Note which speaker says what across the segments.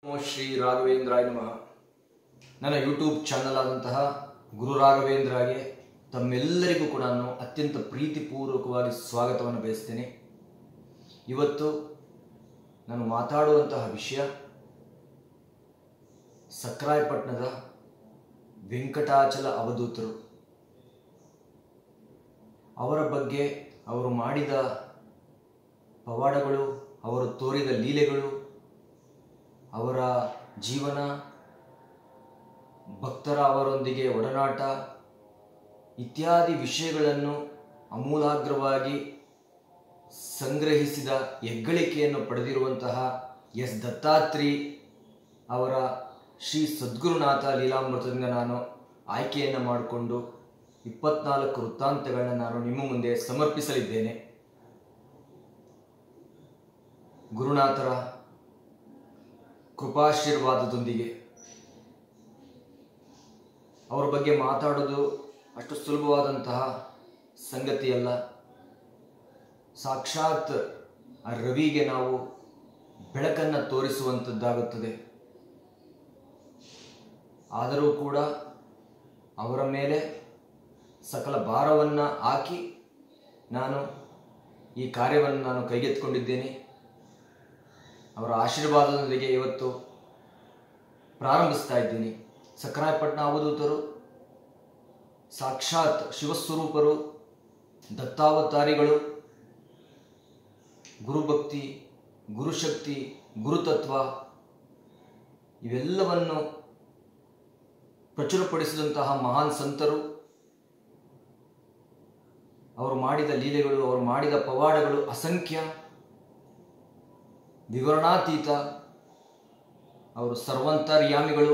Speaker 1: ನಮೋ ಶ್ರೀ ರಾಘವೇಂದ್ರಾಯ ನಮಃ ನನ್ನ ಯೂಟ್ಯೂಬ್ ಚಾನಲ್ ಆದಂತಹ ಗುರು ರಾಘವೇಂದ್ರಗೆ ತಮ್ಮೆಲ್ಲರಿಗೂ ಕೂಡ ನಾನು ಅತ್ಯಂತ ಪ್ರೀತಿಪೂರ್ವಕವಾಗಿ ಸ್ವಾಗತವನ್ನು ಬಯಸ್ತೇನೆ ಇವತ್ತು ನಾನು ಮಾತಾಡುವಂತಹ ವಿಷಯ ಸಕ್ರಾಯಪಟ್ಟಣದ ವೆಂಕಟಾಚಲ ಅವಧೂತರು ಅವರ ಬಗ್ಗೆ ಅವರು ಮಾಡಿದ ಪವಾಡಗಳು ಅವರು ತೋರಿದ ಲೀಲೆಗಳು ಅವರ ಜೀವನ ಭಕ್ತರ ಅವರೊಂದಿಗೆ ಒಡನಾಟ ಇತ್ಯಾದಿ ವಿಷಯಗಳನ್ನು ಅಮೂಲಾಗ್ರವಾಗಿ ಸಂಗ್ರಹಿಸಿದ ಹೆಗ್ಗಳಿಕೆಯನ್ನು ಪಡೆದಿರುವಂತಹ ಎಸ್ ದತ್ತಾತ್ರಿ ಅವರ ಶ್ರೀ ಸದ್ಗುರುನಾಥ ಲೀಲಾಮೃತದಿಂದ ನಾನು ಆಯ್ಕೆಯನ್ನು ಮಾಡಿಕೊಂಡು ಇಪ್ಪತ್ನಾಲ್ಕು ವೃತ್ತಾಂತಗಳನ್ನ ನಾನು ನಿಮ್ಮ ಮುಂದೆ ಸಮರ್ಪಿಸಲಿದ್ದೇನೆ ಗುರುನಾಥರ ಕೃಪಾಶೀರ್ವಾದದೊಂದಿಗೆ ಅವರ ಬಗ್ಗೆ ಮಾತಾಡೋದು ಅಷ್ಟು ಸುಲಭವಾದಂತಹ ಸಂಗತಿಯಲ್ಲ ಸಾಕ್ಷಾತ್ ಆ ರವಿಗೆ ನಾವು ಬೆಳಕನ್ನು ತೋರಿಸುವಂಥದ್ದಾಗುತ್ತದೆ ಆದರೂ ಕೂಡ ಅವರ ಮೇಲೆ ಸಕಲ ಭಾರವನ್ನು ಹಾಕಿ ನಾನು ಈ ಕಾರ್ಯವನ್ನು ನಾನು ಕೈಗೆತ್ತಿಕೊಂಡಿದ್ದೇನೆ ಅವರ ಆಶೀರ್ವಾದದೊಂದಿಗೆ ಇವತ್ತು ಪ್ರಾರಂಭಿಸ್ತಾ ಇದ್ದೀನಿ ಸಕ್ರಾಯಪಟ್ಟಣ ಅವಧೂತರು ಸಾಕ್ಷಾತ್ ಶಿವಸ್ವರೂಪರು ದತ್ತಾವತಾರಿಗಳು ಗುರುಭಕ್ತಿ ಗುರುಶಕ್ತಿ ಗುರುತತ್ವ ಇವೆಲ್ಲವನ್ನು ಪ್ರಚುರಪಡಿಸಿದಂತಹ ಮಹಾನ್ ಸಂತರು ಅವರು ಮಾಡಿದ ಲೀಲೆಗಳು ಅವರು ಮಾಡಿದ ಪವಾಡಗಳು ಅಸಂಖ್ಯ ವಿವರಣಾತೀತ ಅವರು ಸರ್ವಂತರ್ಯಾಮಿಗಳು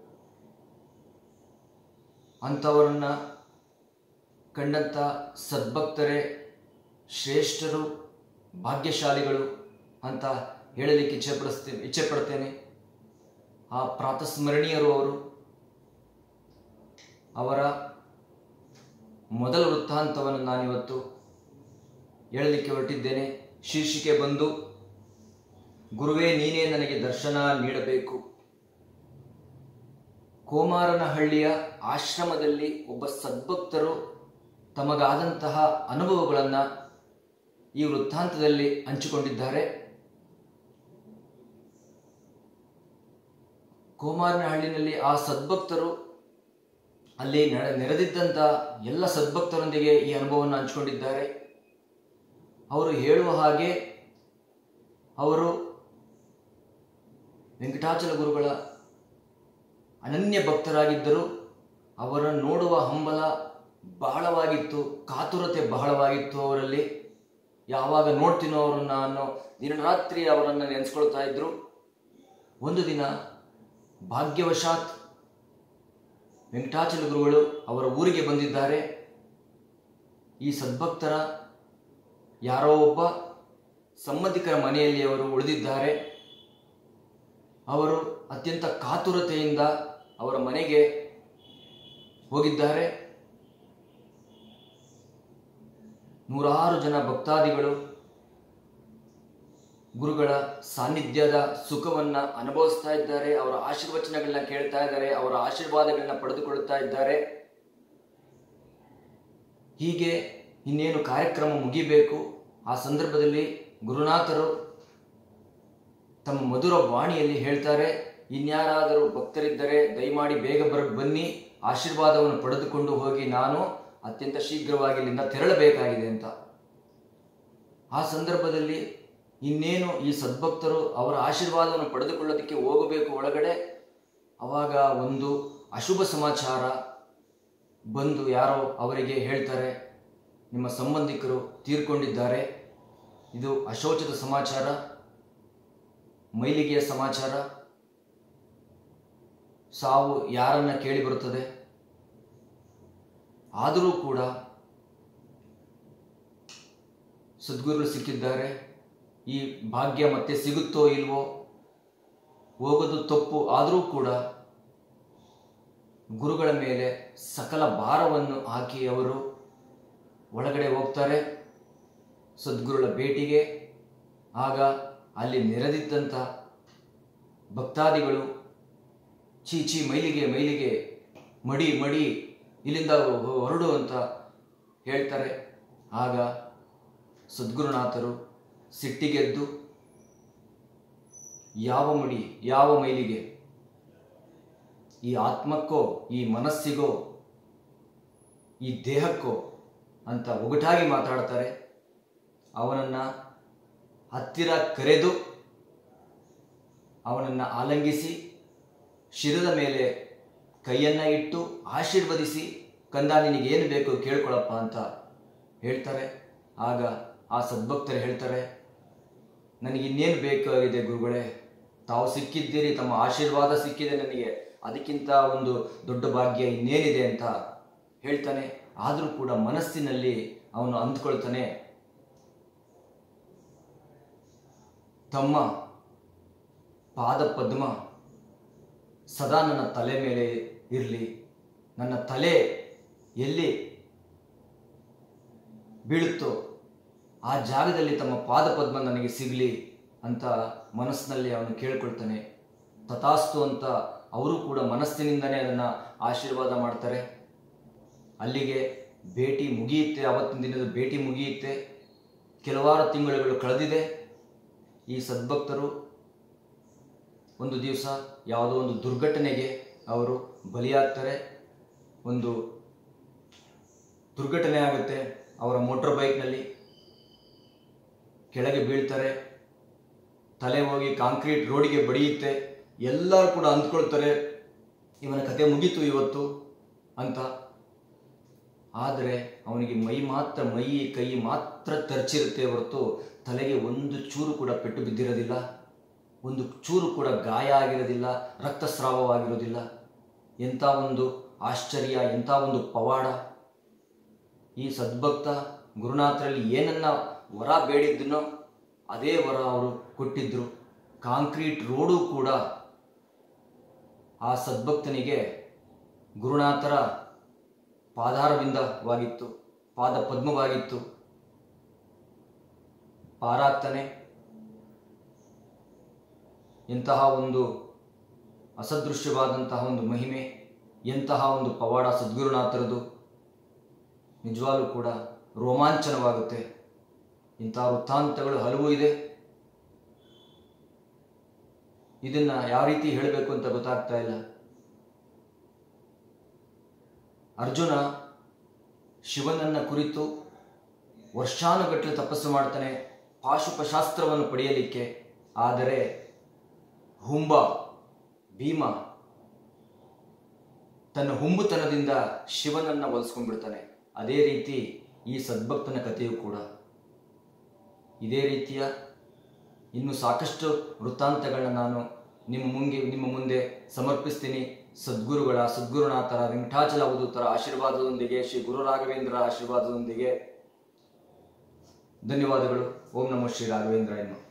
Speaker 1: ಅಂಥವರನ್ನ ಕಂಡಂಥ ಸದ್ಭಕ್ತರೇ ಶ್ರೇಷ್ಠರು ಭಾಗ್ಯಶಾಲಿಗಳು ಅಂತ ಹೇಳಲಿಕ್ಕೆ ಇಚ್ಛೆ ಪಡಿಸ್ತೇನೆ ಇಚ್ಛೆ ಪಡ್ತೇನೆ ಆ ಪ್ರಾತಸ್ಮರಣೀಯರು ಅವರು ಅವರ ಮೊದಲ ವೃತ್ತಾಂತವನ್ನು ನಾನಿವತ್ತು ಹೇಳಲಿಕ್ಕೆ ಹೊರಟಿದ್ದೇನೆ ಶೀರ್ಷಿಕೆ ಬಂದು ಗುರುವೇ ನೀನೇ ನನಗೆ ದರ್ಶನ ನೀಡಬೇಕು ಕೋಮಾರನಹಳ್ಳಿಯ ಆಶ್ರಮದಲ್ಲಿ ಒಬ್ಬ ಸದ್ಭಕ್ತರು ತಮಗಾದಂತಹ ಅನುಭವಗಳನ್ನು ಈ ವೃತ್ತಾಂತದಲ್ಲಿ ಹಂಚಿಕೊಂಡಿದ್ದಾರೆ ಕೋಮಾರನಹಳ್ಳಿನಲ್ಲಿ ಆ ಸದ್ಭಕ್ತರು ಅಲ್ಲಿ ನಡೆ ನೆರೆದಿದ್ದಂಥ ಎಲ್ಲ ಸದ್ಭಕ್ತರೊಂದಿಗೆ ಈ ಅನುಭವವನ್ನು ಹಂಚಿಕೊಂಡಿದ್ದಾರೆ ಅವರು ಹೇಳುವ ಹಾಗೆ ಅವರು ವೆಂಕಟಾಚಲ ಗುರುಗಳ ಅನನ್ಯ ಭಕ್ತರಾಗಿದ್ದರು ಅವರನ್ನು ನೋಡುವ ಹಂಬಲ ಬಹಳವಾಗಿತ್ತು ಕಾತುರತೆ ಬಹಳವಾಗಿತ್ತು ಅವರಲ್ಲಿ ಯಾವಾಗ ನೋಡ್ತೀನೋ ಅವರನ್ನು ಅನ್ನೋ ದಿನರಾತ್ರಿ ಅವರನ್ನು ನೆನೆಸ್ಕೊಳ್ತಾ ಇದ್ರು ಒಂದು ದಿನ ಭಾಗ್ಯವಶಾತ್ ವೆಂಕಟಾಚಲ ಗುರುಗಳು ಅವರ ಊರಿಗೆ ಬಂದಿದ್ದಾರೆ ಈ ಸದ್ಭಕ್ತರ ಯಾರೋ ಒಬ್ಬ ಸಂಬಂಧಿಕರ ಮನೆಯಲ್ಲಿ ಅವರು ಉಳಿದಿದ್ದಾರೆ ಅವರು ಅತ್ಯಂತ ಕಾತುರತೆಯಿಂದ ಅವರ ಮನೆಗೆ ಹೋಗಿದ್ದಾರೆ ನೂರಾರು ಜನ ಭಕ್ತಾದಿಗಳು ಗುರುಗಳ ಸಾನ್ನಿಧ್ಯದ ಸುಖವನ್ನ ಅನುಭವಿಸ್ತಾ ಇದ್ದಾರೆ ಅವರ ಆಶೀರ್ವಚನಗಳನ್ನ ಕೇಳ್ತಾ ಇದ್ದಾರೆ ಅವರ ಆಶೀರ್ವಾದಗಳನ್ನ ಪಡೆದುಕೊಳ್ಳುತ್ತಾ ಇದ್ದಾರೆ ಹೀಗೆ ಇನ್ನೇನು ಕಾರ್ಯಕ್ರಮ ಮುಗಿಬೇಕು ಆ ಸಂದರ್ಭದಲ್ಲಿ ಗುರುನಾಥರು ತಮ್ಮ ಮಧುರ ವಾಣಿಯಲ್ಲಿ ಹೇಳ್ತಾರೆ ಇನ್ಯಾರಾದರೂ ಭಕ್ತರಿದ್ದರೆ ದಯಮಾಡಿ ಬೇಗ ಬರ ಬನ್ನಿ ಆಶೀರ್ವಾದವನ್ನು ಪಡೆದುಕೊಂಡು ಹೋಗಿ ನಾನು ಅತ್ಯಂತ ಶೀಘ್ರವಾಗಿ ಇಲ್ಲಿಂದ ತೆರಳಬೇಕಾಗಿದೆ ಅಂತ ಆ ಸಂದರ್ಭದಲ್ಲಿ ಇನ್ನೇನು ಈ ಸದ್ಭಕ್ತರು ಅವರ ಆಶೀರ್ವಾದವನ್ನು ಪಡೆದುಕೊಳ್ಳೋದಕ್ಕೆ ಹೋಗಬೇಕು ಒಳಗಡೆ ಅವಾಗ ಒಂದು ಅಶುಭ ಸಮಾಚಾರ ಬಂದು ಯಾರೋ ಅವರಿಗೆ ಹೇಳ್ತಾರೆ ನಿಮ್ಮ ಸಂಬಂಧಿಕರು ತೀರ್ಕೊಂಡಿದ್ದಾರೆ ಇದು ಅಶೋಚದ ಸಮಾಚಾರ ಮೈಲಿಗೆಯ ಸಮಾಚಾರ ಸಾವು ಯಾರನ್ನ ಕೇಳಿ ಬರುತ್ತದೆ ಆದರೂ ಕೂಡ ಸದ್ಗುರುಗಳು ಸಿಕ್ಕಿದ್ದಾರೆ ಈ ಭಾಗ್ಯ ಮತ್ತೆ ಸಿಗುತ್ತೋ ಇಲ್ವೋ ಹೋಗೋದು ತಪ್ಪು ಆದರೂ ಕೂಡ ಗುರುಗಳ ಮೇಲೆ ಸಕಲ ಭಾರವನ್ನು ಹಾಕಿ ಅವರು ಒಳಗಡೆ ಹೋಗ್ತಾರೆ ಸದ್ಗುರುಗಳ ಭೇಟಿಗೆ ಆಗ ಅಲ್ಲಿ ನೆರೆದಿದ್ದಂಥ ಭಕ್ತಾದಿಗಳು ಚೀಚಿ ಮೈಲಿಗೆ ಮೈಲಿಗೆ ಮಡಿ ಮಡಿ ಇಲ್ಲಿಂದ ಹೊ- ಹೊರಡು ಅಂತ ಹೇಳ್ತಾರೆ ಆಗ ಸದ್ಗುರುನಾಥರು ಸಿಟ್ಟಿಗೆದ್ದು ಯಾವ ಮಡಿ ಯಾವ ಮೈಲಿಗೆ ಈ ಆತ್ಮಕ್ಕೋ ಈ ಮನಸ್ಸಿಗೋ ಈ ದೇಹಕ್ಕೋ ಅಂತ ಒಗಟಾಗಿ ಮಾತಾಡ್ತಾರೆ ಅವನನ್ನು ಹತ್ತಿರ ಕರೆದು ಅವನನ್ನು ಆಲಂಗಿಸಿ ಶಿರದ ಮೇಲೆ ಕೈಯನ್ನು ಇಟ್ಟು ಆಶೀರ್ವದಿಸಿ ಕಂದ ನಿನಗೇನು ಬೇಕು ಕೇಳ್ಕೊಳಪ್ಪ ಅಂತ ಹೇಳ್ತಾರೆ ಆಗ ಆ ಸದ್ಭಕ್ತರು ಹೇಳ್ತಾರೆ ನನಗಿನ್ನೇನು ಬೇಕಾಗಿದೆ ಗುರುಗಳೇ ತಾವು ಸಿಕ್ಕಿದ್ದೀರಿ ತಮ್ಮ ಆಶೀರ್ವಾದ ಸಿಕ್ಕಿದೆ ನನಗೆ ಅದಕ್ಕಿಂತ ಒಂದು ದೊಡ್ಡ ಭಾಗ್ಯ ಇನ್ನೇನಿದೆ ಅಂತ ಹೇಳ್ತಾನೆ ಆದರೂ ಕೂಡ ಮನಸ್ಸಿನಲ್ಲಿ ಅವನು ಅಂದ್ಕೊಳ್ತಾನೆ ತಮ್ಮ ಪಾದ ಪದ್ಮ ಸದಾ ನನ್ನ ತಲೆ ಮೇಲೆ ಇರಲಿ ನನ್ನ ತಲೆ ಎಲ್ಲಿ ಬೀಳುತ್ತೋ ಆ ಜಾಗದಲ್ಲಿ ತಮ್ಮ ಪಾದ ಪದ್ಮ ನನಗೆ ಸಿಗಲಿ ಅಂತ ಮನಸ್ಸಿನಲ್ಲಿ ಅವನು ಕೇಳ್ಕೊಳ್ತಾನೆ ತಥಾಸ್ತು ಅಂತ ಅವರು ಕೂಡ ಮನಸ್ಸಿನಿಂದನೇ ಅದನ್ನು ಆಶೀರ್ವಾದ ಮಾಡ್ತಾರೆ ಅಲ್ಲಿಗೆ ಭೇಟಿ ಮುಗಿಯುತ್ತೆ ಅವತ್ತಿನ ದಿನದ ಭೇಟಿ ಮುಗಿಯುತ್ತೆ ಕೆಲವಾರು ತಿಂಗಳುಗಳು ಕಳೆದಿದೆ ಈ ಸದ್ಭಕ್ತರು ಒಂದು ದಿವಸ ಯಾವುದೋ ಒಂದು ದುರ್ಘಟನೆಗೆ ಅವರು ಬಲಿಯಾಗ್ತಾರೆ ಒಂದು ದುರ್ಘಟನೆ ಆಗುತ್ತೆ ಅವರ ಮೋಟರ್ ಬೈಕ್ನಲ್ಲಿ ಕೆಳಗೆ ಬೀಳ್ತಾರೆ ತಲೆ ಹೋಗಿ ಕಾಂಕ್ರೀಟ್ ರೋಡಿಗೆ ಬಡಿಯುತ್ತೆ ಎಲ್ಲರೂ ಕೂಡ ಅಂದ್ಕೊಳ್ತಾರೆ ಇವನ ಕತೆ ಮುಗೀತು ಇವತ್ತು ಅಂತ ಆದರೆ ಅವನಿಗೆ ಮೈ ಮಾತ್ರ ಮೈ ಕೈ ಮಾತ್ರ ತರ್ಚಿರುತ್ತೆ ಹೊರತು ತಲೆಗೆ ಒಂದು ಚೂರು ಕೂಡ ಪೆಟ್ಟು ಬಿದ್ದಿರೋದಿಲ್ಲ ಒಂದು ಚೂರು ಕೂಡ ಗಾಯ ಆಗಿರೋದಿಲ್ಲ ರಕ್ತಸ್ರಾವವಾಗಿರೋದಿಲ್ಲ ಎಂಥ ಒಂದು ಆಶ್ಚರ್ಯ ಎಂಥ ಒಂದು ಪವಾಡ ಈ ಸದ್ಭಕ್ತ ಗುರುನಾಥರಲ್ಲಿ ಏನನ್ನ ವರ ಬೇಡಿದ್ದನೋ ಅದೇ ವರ ಅವರು ಕೊಟ್ಟಿದ್ರು ಕಾಂಕ್ರೀಟ್ ರೋಡು ಕೂಡ ಆ ಸದ್ಭಕ್ತನಿಗೆ ಗುರುನಾಥರ ಪಾದಾರವಿಂದವಾಗಿತ್ತು ಪಾದ ಪದ್ಮವಾಗಿತ್ತು ಪಾರಾಗ್ತಾನೆ ಎಂತಹ ಒಂದು ಅಸದೃಶ್ಯವಾದಂತಹ ಒಂದು ಮಹಿಮೆ ಎಂತಹ ಒಂದು ಪವಾಡ ಸದ್ಗುರುನಾಥರದು ನಿಜವಾಗ್ಲೂ ಕೂಡ ರೋಮಾಂಚನವಾಗುತ್ತೆ ಇಂತಹ ವೃತ್ತಾಂತಗಳು ಹಲವು ಇದೆ ಇದನ್ನ ಯಾವ ರೀತಿ ಹೇಳಬೇಕು ಅಂತ ಗೊತ್ತಾಗ್ತಾ ಇಲ್ಲ ಅರ್ಜುನ ಶಿವನನ್ನ ಕುರಿತು ವರ್ಷಾನುಗಟ್ಟಲೆ ತಪಸ್ಸು ಮಾಡ್ತಾನೆ ಪಾಶುಪಶಾಸ್ತ್ರವನ್ನು ಪಡೆಯಲಿಕ್ಕೆ ಆದರೆ ಹುಂಬ ಭೀಮ ತನ್ನ ಹುಂಬುತನದಿಂದ ಶಿವನನ್ನ ಒಲಿಸ್ಕೊಂಡ್ಬಿಡ್ತಾನೆ ಅದೇ ರೀತಿ ಈ ಸದ್ಭಕ್ತನ ಕಥೆಯು ಕೂಡ ಇದೇ ರೀತಿಯ ಇನ್ನು ಸಾಕಷ್ಟು ವೃತ್ತಾಂತಗಳನ್ನ ನಾನು ನಿಮ್ಮ ಮುಂಗೆ ನಿಮ್ಮ ಮುಂದೆ ಸಮರ್ಪಿಸ್ತೀನಿ ಸದ್ಗುರುಗಳ ಸದ್ಗುರುನಾಥರ ವೆಂಕಟಾಚಲ ಅವಧೂತರ ಆಶೀರ್ವಾದದೊಂದಿಗೆ ಶ್ರೀ ಗುರು ರಾಘವೇಂದ್ರ ಆಶೀರ್ವಾದದೊಂದಿಗೆ ಧನ್ಯವಾದಗಳು ಓಂ ನಮೋ ಶ್ರೀ ರಾಘವೇಂದ್ರ ಎನ್ನು